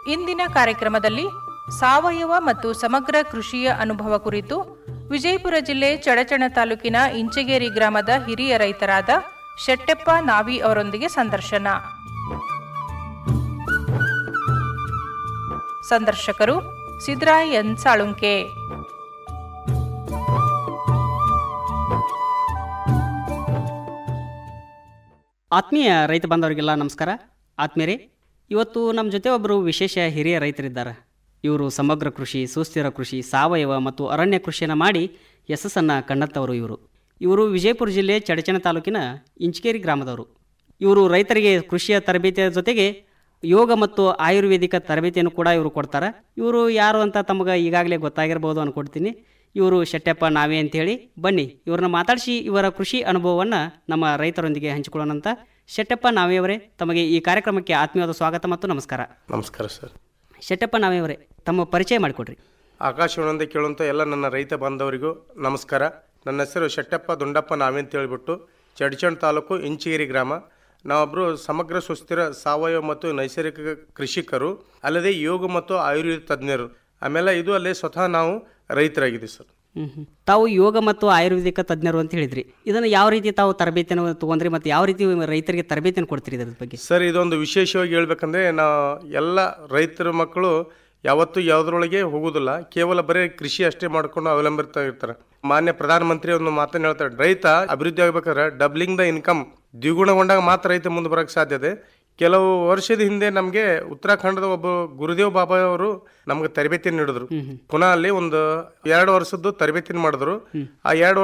ಇಂದಿನ ಕಾರ್ಯಕ್ರಮದಲ್ಲಿ ಸಾವಯವ ಮತ್ತು ಸಮಗ್ರ ಕೃಷಿಯ ಅನುಭವ ಕುರಿತು ವಿಜಯಪುರ ಜಿಲ್ಲೆ ಚಡಚಣ ತಾಲೂಕಿನ ಇಂಚಗೇರಿ ಗ್ರಾಮದ ಹಿರಿಯ ರೈತರಾದ ಶೆಟ್ಟೆಪ್ಪ ನಾವಿ ಅವರೊಂದಿಗೆ ಸಂದರ್ಶನ ಸಂದರ್ಶಕರು ಸಿದ್ರಾಯ್ ಎನ್ ಸಾಳುಂಕೆ ಆತ್ಮೀಯ ರೈತ ಬಾಂಧವರಿಗೆಲ್ಲ ನಮಸ್ಕಾರ ಆತ್ಮೀಯರೇ ಇವತ್ತು ನಮ್ಮ ಜೊತೆ ಒಬ್ಬರು ವಿಶೇಷ ಹಿರಿಯ ರೈತರಿದ್ದಾರೆ ಇವರು ಸಮಗ್ರ ಕೃಷಿ ಸುಸ್ಥಿರ ಕೃಷಿ ಸಾವಯವ ಮತ್ತು ಅರಣ್ಯ ಕೃಷಿಯನ್ನು ಮಾಡಿ ಯಶಸ್ಸನ್ನು ಕಂಡಂಥವರು ಇವರು ಇವರು ವಿಜಯಪುರ ಜಿಲ್ಲೆ ಚಡಚಣ ತಾಲೂಕಿನ ಇಂಚಕೇರಿ ಗ್ರಾಮದವರು ಇವರು ರೈತರಿಗೆ ಕೃಷಿಯ ತರಬೇತಿಯ ಜೊತೆಗೆ ಯೋಗ ಮತ್ತು ಆಯುರ್ವೇದಿಕ ತರಬೇತಿಯನ್ನು ಕೂಡ ಇವರು ಕೊಡ್ತಾರೆ ಇವರು ಯಾರು ಅಂತ ತಮಗೆ ಈಗಾಗಲೇ ಗೊತ್ತಾಗಿರ್ಬೋದು ಅನ್ಕೊಡ್ತೀನಿ ಇವರು ಶೆಟ್ಟಪ್ಪ ನಾವೇ ಅಂತೇಳಿ ಬನ್ನಿ ಇವ್ರನ್ನ ಮಾತಾಡಿಸಿ ಇವರ ಕೃಷಿ ಅನುಭವವನ್ನು ನಮ್ಮ ರೈತರೊಂದಿಗೆ ಹಂಚಿಕೊಳ್ಳೋಣಂತ ಶೆಟ್ಟಪ್ಪ ನಾವೆಯವರೇ ತಮಗೆ ಈ ಕಾರ್ಯಕ್ರಮಕ್ಕೆ ಆತ್ಮೀಯವಾದ ಸ್ವಾಗತ ಮತ್ತು ನಮಸ್ಕಾರ ನಮಸ್ಕಾರ ಸರ್ ಶೆಟ್ಟಪ್ಪ ನಾವೆಯವರೇ ತಮ್ಮ ಪರಿಚಯ ಮಾಡಿಕೊಡ್ರಿ ಆಕಾಶವಾಣಿಯಿಂದ ಕೇಳುವಂಥ ಎಲ್ಲ ನನ್ನ ರೈತ ಬಾಂಧವರಿಗೂ ನಮಸ್ಕಾರ ನನ್ನ ಹೆಸರು ಶೆಟ್ಟಪ್ಪ ದುಂಡಪ್ಪ ನಾವೇ ಅಂತ ಹೇಳ್ಬಿಟ್ಟು ಚಡ್ಚಣ್ ತಾಲೂಕು ಇಂಚಿಗಿರಿ ಗ್ರಾಮ ನಾವೊಬ್ಬರು ಸಮಗ್ರ ಸುಸ್ಥಿರ ಸಾವಯವ ಮತ್ತು ನೈಸರ್ಗಿಕ ಕೃಷಿಕರು ಅಲ್ಲದೆ ಯೋಗ ಮತ್ತು ಆಯುರ್ವೇದ ತಜ್ಞರು ಆಮೇಲೆ ಇದು ಅಲ್ಲೇ ಸ್ವತಃ ನಾವು ರೈತರಾಗಿದ್ದೀವಿ ಸರ್ ಹ್ಮ್ ಹ್ಮ್. ತಾವು ಯೋಗ ಮತ್ತು ಆಯುರ್ವೇದಿಕ ತಜ್ಞರು ಅಂತ ಹೇಳಿದ್ರಿ ಇದನ್ನು ಯಾವ ರೀತಿ ತಾವು ತರಬೇತಿಯನ್ನು ತೊಗೊಂಡ್ರಿ ಮತ್ತು ಯಾವ ರೀತಿ ರೈತರಿಗೆ ತರಬೇತಿಯನ್ನು ಕೊಡ್ತೀರಿ ಇದ್ರ ಬಗ್ಗೆ ಸರ್ ಇದೊಂದು ವಿಶೇಷವಾಗಿ ಹೇಳ್ಬೇಕಂದ್ರೆ ನಾ ಎಲ್ಲ ರೈತರ ಮಕ್ಕಳು ಯಾವತ್ತೂ ಯಾವುದ್ರೊಳಗೆ ಹೋಗುದಿಲ್ಲ ಕೇವಲ ಬರೀ ಕೃಷಿ ಅಷ್ಟೇ ಮಾಡ್ಕೊಂಡು ಅವಲಂಬಿತ ಇರ್ತಾರೆ ಮಾನ್ಯ ಪ್ರಧಾನಮಂತ್ರಿ ಒಂದು ಮಾತನ್ನು ಹೇಳ್ತಾರೆ ರೈತ ಅಭಿವೃದ್ಧಿ ಆಗ್ಬೇಕಾದ್ರೆ ಡಬ್ಲಿಂಗ್ ದ ಇನ್ಕಮ್ ದ್ವಿಗುಣಗೊಂಡಾಗ ಮಾತ್ರ ರೈತ ಮುಂದೆ ಬರಕ್ಕೆ ಸಾಧ್ಯತೆ ಕೆಲವು ವರ್ಷದ ಹಿಂದೆ ನಮಗೆ ಉತ್ತರಾಖಂಡದ ಒಬ್ಬ ಗುರುದೇವ್ ಬಾಬಾ ಅವರು ನಮ್ಗೆ ತರಬೇತಿ ನೀಡಿದ್ರು ಪುನಃ ಅಲ್ಲಿ ಒಂದು ಎರಡು ವರ್ಷದ್ದು ತರಬೇತಿ ಮಾಡಿದ್ರು ಆ ಎರಡು